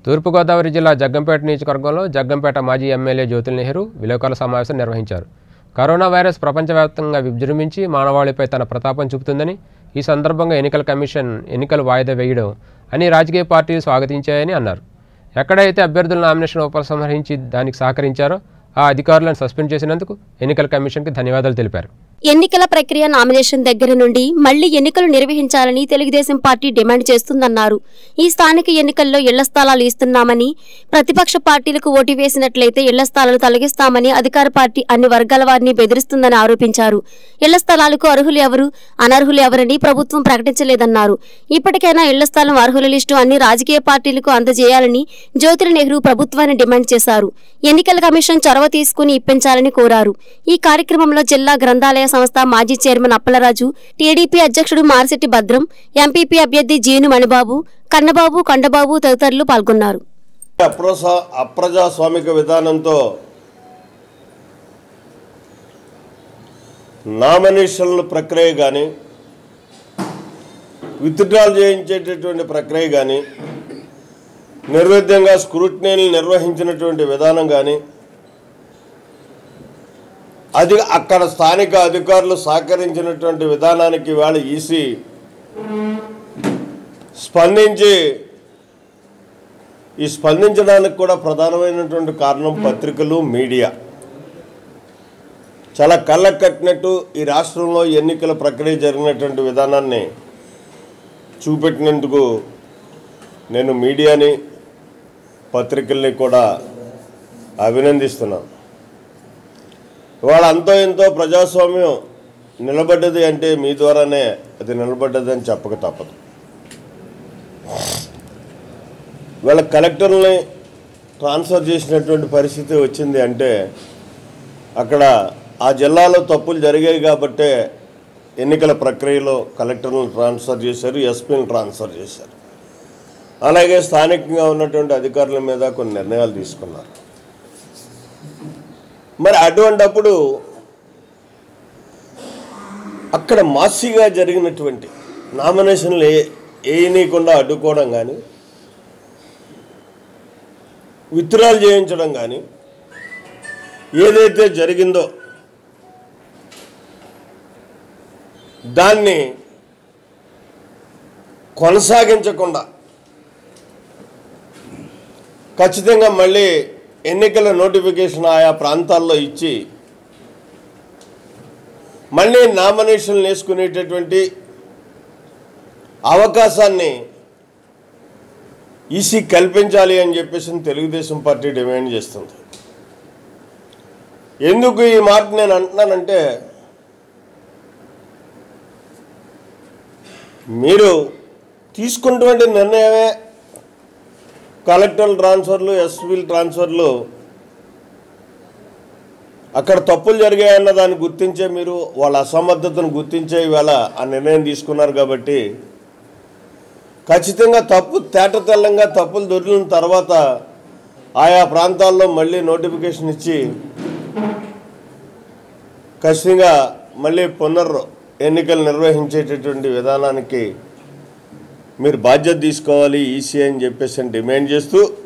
తూర్పుగోదావరి జిల్లా జగ్గంపేట నియోజకవర్గంలో జగ్గంపేట మాజీ ఎమ్మెల్యే జ్యోతుల నెహ్రూ విలేకరుల సమావేశం నిర్వహించారు కరోనా వైరస్ ప్రపంచవ్యాప్తంగా విజృంభించి మానవాళిపై తన ప్రతాపం చూపుతుందని ఈ సందర్భంగా ఎన్నికల కమిషన్ ఎన్నికలు వాయిదా వేయడం అని రాజకీయ పార్టీలు స్వాగతించాయని అన్నారు ఎక్కడైతే అభ్యర్థుల నామినేషన్ ఉపసంహరించి దానికి సహకరించారో ఆ అధికారులను సస్పెండ్ చేసినందుకు ఎన్నికల కమిషన్కి ధన్యవాదాలు తెలిపారు ఎన్నికల ప్రక్రియ నామినేషన్ దగ్గర నుండి మళ్లీ ఎన్నికలు నిర్వహించాలని తెలుగుదేశం పార్టీ డిమాండ్ చేస్తుందన్నారు ఈ స్థానిక ఎన్నికల్లో ఇళ్ల స్థలాలు ఇస్తున్నామని ప్రతిపక్ష పార్టీలకు ఓటు వేసినట్లయితే ఇళ్ల స్థలాలు తొలగిస్తామని అధికార పార్టీ అన్ని వర్గాల వారిని బెదిరిస్తుందని ఆరోపించారు ఇళ్ల స్థలాలకు అర్హులు ఎవరు అనర్హులు ఎవరని ప్రభుత్వం ప్రకటించలేదన్నారు ఇప్పటికైనా ఇళ్ల స్థలం అర్హుల లిస్టు అన్ని రాజకీయ పార్టీలకు అందజేయాలని జ్యోతుల నెహ్రూ ప్రభుత్వాన్ని డిమాండ్ చేశారు ఎన్నికల కమిషన్ చొరవ తీసుకుని ఇప్పించాలని కోరారు ఈ కార్యక్రమంలో జిల్లా గ్రంథాలయ సంస్థ మాజీ చైర్మన్ అప్పలరాజు టీడీపీ అధ్యక్షుడు మారిశెట్టి భద్రం ఎంపీపీ అభ్యర్థి జీను మణిబాబు కన్నబాబు కండబాబు తదితరులు పాల్గొన్నారు అప్రసా అప్రజాస్వామిక విధానంతో నామినేషన్ల ప్రక్రియ కానీ విత్డ్రాల్ చేయించేటటువంటి ప్రక్రియ కానీ నిర్విధ్యంగా స్క్రూటినీలు నిర్వహించినటువంటి విధానం కానీ అది అక్కడ స్థానిక అధికారులు సహకరించినటువంటి విధానానికి ఇవాళ ఈసీ స్పందించి ఈ స్పందించడానికి కూడా ప్రధానమైనటువంటి కారణం పత్రికలు మీడియా చాలా కళ్ళకు కట్టినట్టు ఈ రాష్ట్రంలో ఎన్నికల ప్రక్రియ జరిగినటువంటి విధానాన్ని చూపెట్టినందుకు నేను మీడియాని పత్రికల్ని కూడా అభినందిస్తున్నాను ఇవాళ అంతో ఎంతో ప్రజాస్వామ్యం నిలబడ్డది అంటే మీ ద్వారానే అది నిలబడ్డది అని చెప్పక తప్పదు వీళ్ళ కలెక్టర్ని ట్రాన్స్ఫర్ చేసినటువంటి పరిస్థితి వచ్చింది అంటే అక్కడ ఆ జిల్లాలో తప్పులు జరిగాయి కాబట్టే ఎన్నికల ప్రక్రియలో కలెక్టర్లను ట్రాన్స్ఫర్ చేశారు ఎస్పీని ట్రాన్స్ఫర్ చేశారు అలాగే స్థానికంగా ఉన్నటువంటి అధికారుల మీద కొన్ని నిర్ణయాలు తీసుకున్నారు మరి అటువంటప్పుడు అక్కడ మాసిగా జరిగినటువంటి నామినేషన్లు ఏ వేయనీయకుండా అడ్డుకోవడం కానీ విత్డ్రాల్ చేయించడం కానీ ఏదైతే జరిగిందో దాన్ని కొనసాగించకుండా ఖచ్చితంగా మళ్ళీ ఎన్నికల నోటిఫికేషన్ ఆయా ప్రాంతాల్లో ఇచ్చి మళ్ళీ నామినేషన్లు వేసుకునేటటువంటి అవకాశాన్ని ఈసీ కల్పించాలి అని చెప్పేసి తెలుగుదేశం పార్టీ డిమాండ్ చేస్తుంది ఎందుకు ఈ మాట నేను అంటున్నానంటే మీరు తీసుకున్నటువంటి నిర్ణయమే కలెక్టర్ ట్రాన్స్ఫర్లు ఎస్పీల ట్రాన్స్ఫర్లు అక్కడ తప్పులు జరిగాయన్న దాన్ని గుర్తించే మీరు వాళ్ళ అసమర్థతను గుర్తించే ఇవాళ ఆ నిర్ణయం తీసుకున్నారు కాబట్టి ఖచ్చితంగా తప్పు తేట తెల్లంగా తప్పులు దొరికిన తర్వాత ఆయా ప్రాంతాల్లో మళ్ళీ నోటిఫికేషన్ ఇచ్చి ఖచ్చితంగా మళ్ళీ పునర్ ఎన్నికలు నిర్వహించేటటువంటి విధానానికి మీరు బాధ్యత తీసుకోవాలి ఈసీ అని చెప్పేసి అని డిమాండ్ చేస్తూ